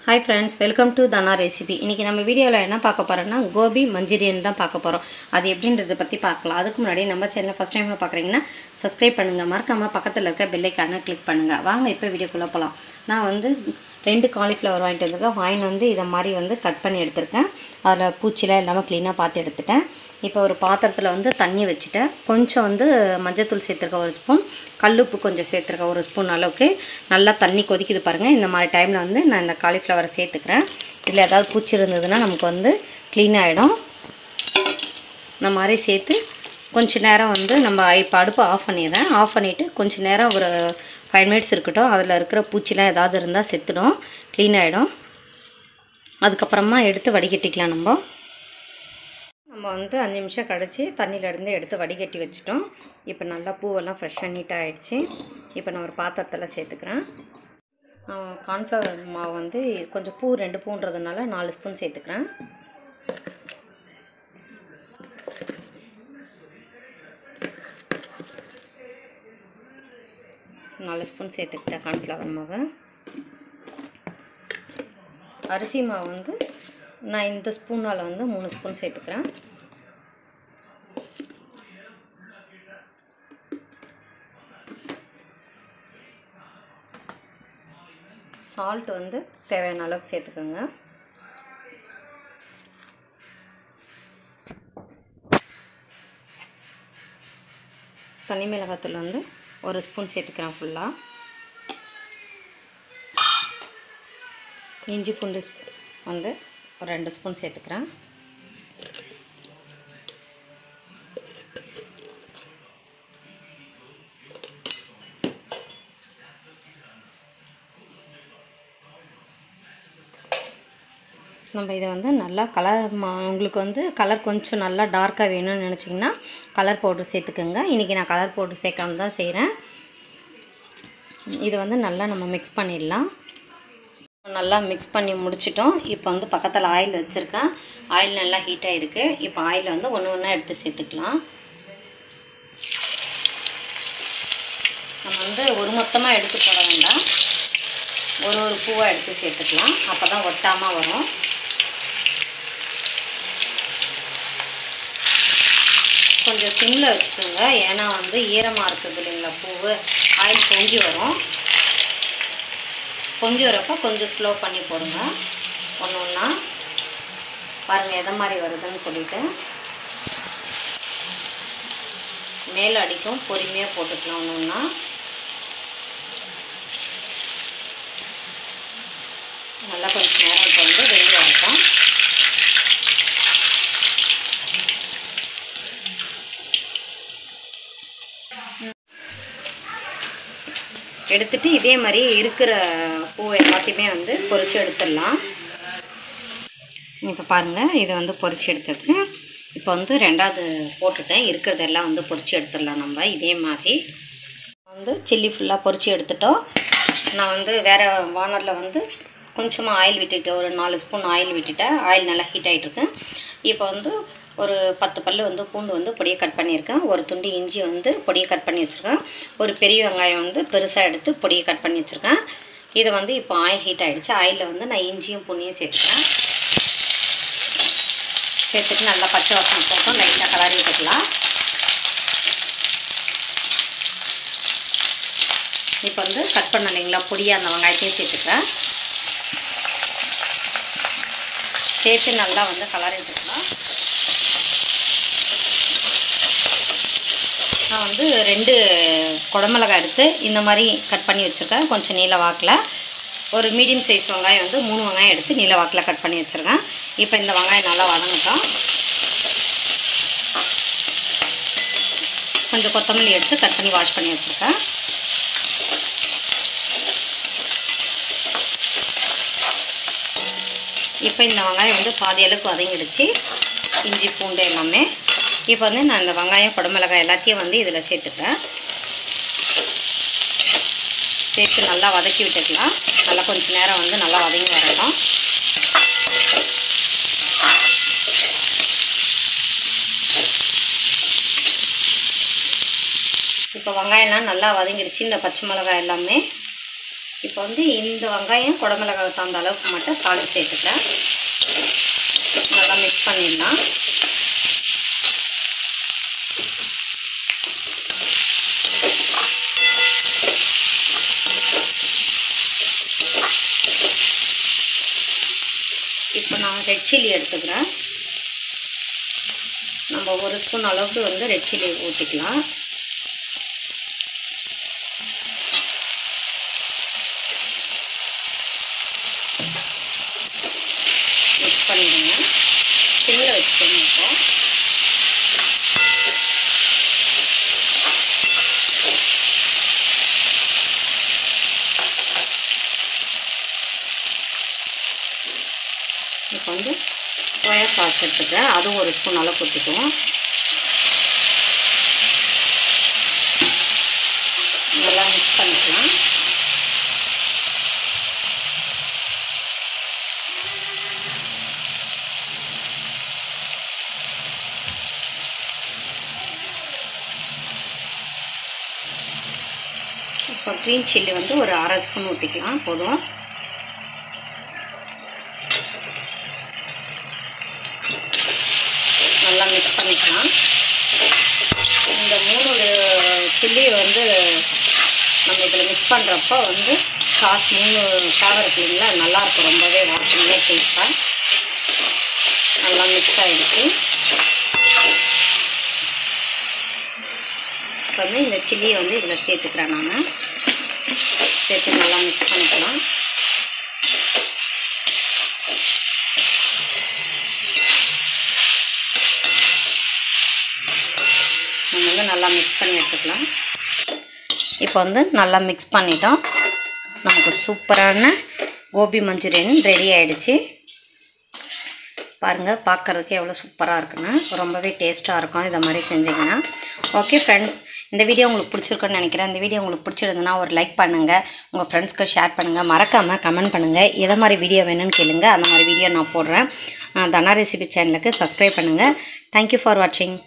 hi friends welcome to Dhana recipe இன்றைக்கி நம்ம வீடியோவில் என்ன பார்க்க போகிறோன்னா கோபி மஞ்சூரியன் தான் பார்க்க போகிறோம் அது எப்படின்றத பற்றி பார்க்கலாம் அதுக்கு முன்னாடி நம்ம சேனல் ஃபஸ்ட் டைமில் பார்க்குறீங்கன்னா சப்ஸ்கிரைப் பண்ணுங்கள் மறக்காமல் பக்கத்தில் இருக்க பெல்லைக்கான கிளிக் பண்ணுங்கள் வாங்க இப்போ வீடியோக்குள்ளே போகலாம் நான் வந்து ரெண்டு காலிஃப்ளவர் வாங்கிட்டு வந்திருக்கேன் வாங்கிட்டு வந்து இதை மாதிரி வந்து கட் பண்ணி எடுத்திருக்கேன் அதில் பூச்சிலாம் இல்லாமல் க்ளீனாக பார்த்து எடுத்துட்டேன் இப்போ ஒரு பாத்திரத்தில் வந்து தண்ணி வச்சுட்டேன் கொஞ்சம் வந்து மஞ்சத்தூள் சேர்த்துருக்கேன் ஒரு ஸ்பூன் கல்லுப்பு கொஞ்சம் சேர்த்துருக்கேன் ஒரு ஸ்பூன் அளவுக்கு நல்லா தண்ணி கொதிக்குது பாருங்கள் இந்த மாதிரி டைமில் வந்து நான் இந்த காலிஃப்ளவரை சேர்த்துக்கிறேன் இதில் ஏதாவது பூச்சி இருந்ததுன்னா நமக்கு வந்து க்ளீன் ஆகிடும் இந்த மாதிரி சேர்த்து கொஞ்ச நேரம் வந்து நம்ம இப்போ அடுப்பு ஆஃப் பண்ணிடுறேன் ஆஃப் பண்ணிவிட்டு கொஞ்ச நேரம் ஒரு ஃபைவ் மினிட்ஸ் இருக்கட்டும் அதில் இருக்கிற பூச்சிலாம் ஏதாவது இருந்தால் செத்துடும் க்ளீன் ஆகிடும் அதுக்கப்புறமா எடுத்து வடிகட்டிக்கலாம் நம்ம நம்ம வந்து அஞ்சு நிமிஷம் கழித்து தண்ணியிலேருந்து எடுத்து வடிகட்டி வச்சுட்டோம் இப்போ நல்லா பூவெல்லாம் ஃப்ரெஷ்ஷாக நீட்டாக ஆகிடுச்சு இப்போ நான் ஒரு பாத்திரத்தில் சேர்த்துக்கிறேன் கார்ன்ஃப்ளவர் மாவு வந்து கொஞ்சம் பூ ரெண்டு பூன்றதுனால நாலு ஸ்பூன் சேர்த்துக்கிறேன் நாலு ஸ்பூன் சேர்த்துக்கிட்டேன் கார்ன்ஃப்ளவர் மாவு அரிசி மாவு வந்து நான் இந்த ஸ்பூனால் வந்து மூணு ஸ்பூன் சேர்த்துக்கிறேன் சால்ட் வந்து தேவையான அளவுக்கு சேர்த்துக்கோங்க தனி மிளகாத்தூள் வந்து ஒரு ஸ்பூன் சேர்த்துக்கிறேன் ஃபுல்லாக இஞ்சி பூண்டு வந்து ஒரு ரெண்டு ஸ்பூன் சேர்த்துக்கிறேன் நம்ம இதை வந்து நல்லா கலர் மா உங்களுக்கு வந்து கலர் கொஞ்சம் நல்லா டார்க்காக வேணும்னு நினச்சிங்கன்னா கலர் பவுட்ரு சேர்த்துக்கோங்க இன்றைக்கி நான் கலர் பவுட்ரு சேர்க்காம தான் செய்கிறேன் இதை வந்து நல்லா நம்ம மிக்ஸ் பண்ணிடலாம் நல்லா மிக்ஸ் பண்ணி முடிச்சிட்டோம் இப்போ வந்து பக்கத்தில் ஆயில் வச்சுருக்கேன் ஆயில் நல்லா ஹீட்டாக இருக்குது இப்போ ஆயில் வந்து ஒன்று ஒன்றா எடுத்து சேர்த்துக்கலாம் நம்ம வந்து ஒரு மொத்தமாக எடுத்து போட வேண்டாம் ஒரு ஒரு பூவாக எடுத்து சேர்த்துக்கலாம் அப்போ தான் ஒட்டாமல் வரும் கொஞ்சம் சிம்மில் வச்சுக்கோங்க ஏன்னா வந்து ஈரமாக இருக்குது இல்லைங்களா பூவு ஆயில் பொங்கி வரும் பொங்கி வரப்போ கொஞ்சம் ஸ்லோ பண்ணி போடுங்க ஒன்று ஒன்றா பாருங்கள் எதை மாதிரி வருதுன்னு சொல்லிவிட்டு மேல் அடிக்கும் பொறுமையாக போட்டுக்கலாம் ஒன்று ஒன்றா நல்லா கொஞ்சம் நேரம் இப்போ வந்து வெயில் வரட்டும் எடுத்துட்டு இதே மாதிரி இருக்கிற பூ எல்லாத்தையுமே வந்து பொறிச்சு எடுத்துடலாம் இப்போ பாருங்கள் இதை வந்து பொறிச்சு எடுத்தது இப்போ வந்து ரெண்டாவது போட்டுட்டேன் இருக்கிறதெல்லாம் வந்து பொறிச்சு எடுத்துடலாம் நம்ம இதே மாதிரி வந்து சில்லி ஃபுல்லாக பொறிச்சு எடுத்துட்டோம் நான் வந்து வேறு வானரில் வந்து கொஞ்சமாக ஆயில் விட்டுட்டு ஒரு நாலு ஸ்பூன் ஆயில் விட்டுட்டேன் ஆயில் நல்லா ஹீட் ஆகிட்டுருக்கு இப்போ வந்து ஒரு பத்து பல் வந்து பூண்டு வந்து பொடியை கட் பண்ணியிருக்கேன் ஒரு துண்டு இஞ்சி வந்து பொடியை கட் பண்ணி வச்சுருக்கேன் ஒரு பெரிய வெங்காயம் வந்து பெருசாக எடுத்து பொடியை கட் பண்ணி வச்சுருக்கேன் இதை வந்து இப்போ ஆயில் ஹீட் ஆகிடுச்சு ஆயிலில் வந்து நான் இஞ்சியும் பூண்டையும் சேர்த்துக்கிறேன் சேர்த்துட்டு நல்லா பச்சை வாசம் போட்டோம் லைட்டாக கலரி விட்டுக்கலாம் இப்போ வந்து கட் பண்ண இல்லைங்களா பொடியாக அந்த வெங்காயத்தையும் சேர்த்துக்கிறேன் சேர்த்து நல்லா வந்து கலரி விட்டுக்கலாம் நான் வந்து ரெண்டு குடமிளகாய் எடுத்து இந்த மாதிரி கட் பண்ணி வச்சுருக்கேன் கொஞ்சம் நீல வாக்கில் ஒரு மீடியம் சைஸ் வெங்காயம் வந்து மூணு வெங்காயம் எடுத்து நீல வாக்கில் கட் பண்ணி வச்சுருக்கேன் இப்போ இந்த வெங்காயம் நல்லா வதங்கட்டும் கொஞ்சம் கொத்தமல்லி எடுத்து கட் பண்ணி வாஷ் பண்ணி வச்சுருக்கேன் இப்போ இந்த வெங்காயம் வந்து பாதி அளவுக்கு வதங்கிடுச்சு இஞ்சி பூண்டு எல்லாமே இப்போ வந்து நான் இந்த வெங்காயம் குடமிளகாய் எல்லாத்தையும் வந்து இதில் சேர்த்துக்கிறேன் சேர்த்து நல்லா வதக்கி விட்டுக்கலாம் நல்லா கொஞ்சம் நேரம் வந்து நல்லா வதங்கி வரணும் இப்போ வெங்காயம்லாம் நல்லா வதங்கிடுச்சு இந்த பச்சை மிளகாய் எல்லாமே இப்போ வந்து இந்த வெங்காயம் குடமிளகாய் தகுந்த அளவுக்கு மட்டும் சால்ட் சேர்த்துக்கிறேன் நல்லா மிக்ஸ் பண்ணிடலாம் இப்போ நான் ரெட் சில்லி எடுத்துக்கிறேன் நம்ம ஒரு ஸ்பூன் அளவுக்கு வந்து ரெட் சில்லி ஊற்றிக்கலாம் மிக்ஸ் பண்ணிடுங்க சிம்மில் வச்சுக்கோங்க இப்போ இப்போ வந்து சோயா சாஸ் எடுத்துக்கிறேன் அதுவும் ஒரு ஸ்பூன் அளவு ஊற்றிக்குவோம் நல்லா மிக்ஸ் பண்ணிக்கலாம் இப்போ க்ரீன் சில்லி வந்து ஒரு அரை ஸ்பூன் ஊற்றிக்கலாம் போதும் நல்லா மிக்ஸ் பண்ணிக்கலாம் இந்த மூணு சில்லி வந்து நம்ம இதில் மிக்ஸ் பண்ணுறப்போ வந்து சாஸ் மூணு ஃப்ளேவர் இல்லைங்களா நல்லாயிருக்கும் ரொம்பவே வாசனையாக டேஸ்ட்டாக நல்லா மிக்ஸ் ஆகிடுச்சு இப்போ வந்து இந்த சில்லியை வந்து இதில் சேர்த்துக்கிறேன் நான் சேர்த்து நல்லா மிக்ஸ் பண்ணிக்கலாம் நம்ம வந்து நல்லா மிக்ஸ் பண்ணி எடுத்துக்கலாம் இப்போ வந்து நல்லா மிக்ஸ் பண்ணிட்டோம் நமக்கு சூப்பரான கோபி மஞ்சூரியன் ரெடி ஆகிடுச்சு பாருங்கள் பார்க்குறதுக்கு எவ்வளோ சூப்பராக இருக்குன்னு ரொம்பவே டேஸ்ட்டாக இருக்கும் இதை மாதிரி செஞ்சிங்கன்னா ஓகே ஃப்ரெண்ட்ஸ் இந்த வீடியோ உங்களுக்கு பிடிச்சிருக்குன்னு நினைக்கிறேன் இந்த வீடியோ உங்களுக்கு பிடிச்சிருந்ததுன்னா ஒரு லைக் பண்ணுங்கள் உங்கள் ஃப்ரெண்ட்ஸ்க்கு ஷேர் பண்ணுங்கள் மறக்காமல் கமெண்ட் பண்ணுங்கள் எதை மாதிரி வீடியோ வேணும்னு கேளுங்க அந்த மாதிரி வீடியோ நான் போடுறேன் தனா ரெசிபி சேனலுக்கு சப்ஸ்கிரைப் பண்ணுங்கள் தேங்க்யூ ஃபார் வாட்சிங்